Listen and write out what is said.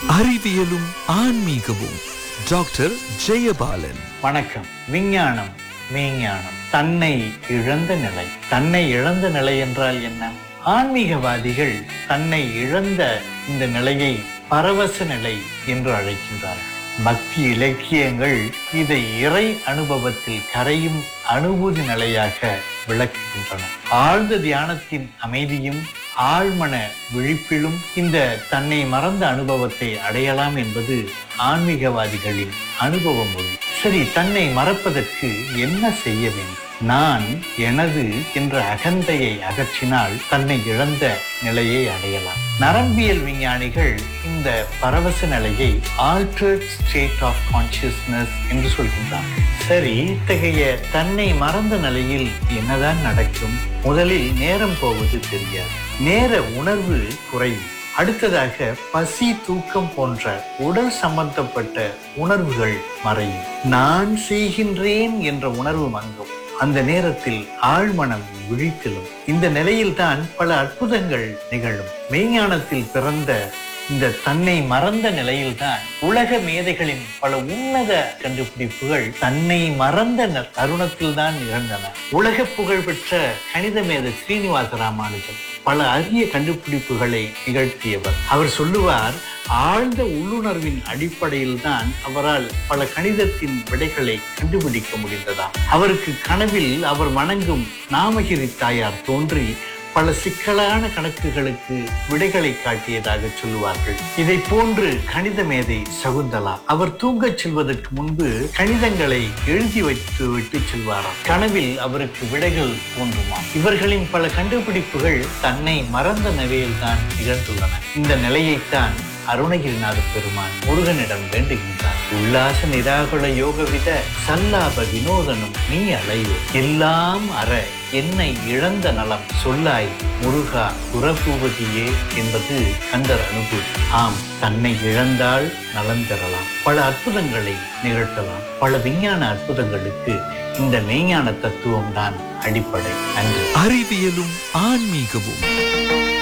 அறிவியலும் ஆன்மீகமும் டாக்டர் ஜெயபாலன் வணக்கம் விஞ்ஞானம் மெய்ஞானம் தன்னை இழந்த நிலை தன்னை இழந்த நிலை என்றால் என்ன ஆன்மீகவாதிகள் தன்னை இழந்த இந்த நிலையை பரவச நிலை என்று அழைக்கின்றார்கள் பக்தி இலக்கியங்கள் இதை இறை அனுபவத்தில் கரையும் அனுபூதி நிலையாக விளக்குகின்றன ஆழ்ந்த தியானத்தின் அமைதியும் ஆழ்மன விழிப்பிலும் இந்த தன்னை மறந்த அனுபவத்தை அடையலாம் என்பது ஆன்மீகவாதிகளின் அனுபவ மொழி சரி தன்னை மறப்பதற்கு என்ன செய்ய வேண்டும் நான் எனது என்ற அகந்தையை அகற்றினால் தன்னை இழந்த நிலையை அடையலாம் நரம்பியல் விஞ்ஞானிகள் இந்த பரவச நிலையை ஆல்டர்ட் ஸ்டேட் ஆஃப் கான்சியஸ்னஸ் என்று சொல்கின்றார்கள் சரி இத்தகைய தன்னை மறந்த நிலையில் என்னதான் நடக்கும் முதலில் நேரம் போவது தெரியாது நேர உணர்வு குறையும் அடுத்ததாக பசி தூக்கம் போன்ற உடல் சம்பந்தப்பட்ட உணர்வுகள் மறையும் நான் செய்கின்றேன் என்ற உணர்வு மங்கும் அந்த நேரத்தில் ஆழ்மனம் விழித்திலும் இந்த நிலையில்தான் பல அற்புதங்கள் நிகழும் மெய்ஞானத்தில் பிறந்த இந்த தன்னை மறந்த நிலையில்தான் உலக மேதைகளின் பல உன்னத கண்டுபிடிப்புகள் தன்னை மறந்த ந- தருணத்தில்தான் நிகழ்ந்தன உலக புகழ்பெற்ற கணித மேதை ஸ்ரீனிவாச ராமானுஜன் பல அரிய கண்டுபிடிப்புகளை நிகழ்த்தியவர் அவர் சொல்லுவார் ஆழ்ந்த உள்ளுணர்வின் அடிப்படையில் தான் அவரால் பல கணிதத்தின் விடைகளை கண்டுபிடிக்க முடிந்ததாம் அவருக்கு கனவில் அவர் வணங்கும் நாமகிரி தாயார் தோன்றி பல சிக்கலான கணக்குகளுக்கு விடைகளை காட்டியதாக சொல்லுவார்கள் இதை போன்று கணித மேதை சகுந்தலா அவர் தூங்கச் செல்வதற்கு முன்பு கணிதங்களை எழுதி வைத்து விட்டு செல்வாராம் கனவில் அவருக்கு விடைகள் தோன்றுமாம் இவர்களின் பல கண்டுபிடிப்புகள் தன்னை மறந்த நிலையில்தான் நிகழ்ந்துள்ளன இந்த நிலையைத்தான் அருணகிரிநாத பெருமான் முருகனிடம் வேண்டுகின்றார் உல்லாச நிராகுல யோகவித சல்லாப வினோதனும் நீ அலைவு எல்லாம் அற என்னை இழந்த நலம் சொல்லாய் முருகா புறபூவதியே என்பது கந்தர் அனுபூதி ஆம் தன்னை இழந்தால் நலம் பெறலாம் பல அற்புதங்களை நிகழ்த்தலாம் பல விஞ்ஞான அற்புதங்களுக்கு இந்த மெய்ஞான தத்துவம் தான் அடிப்படை நன்றி அறிவியலும் ஆன்மீகமும்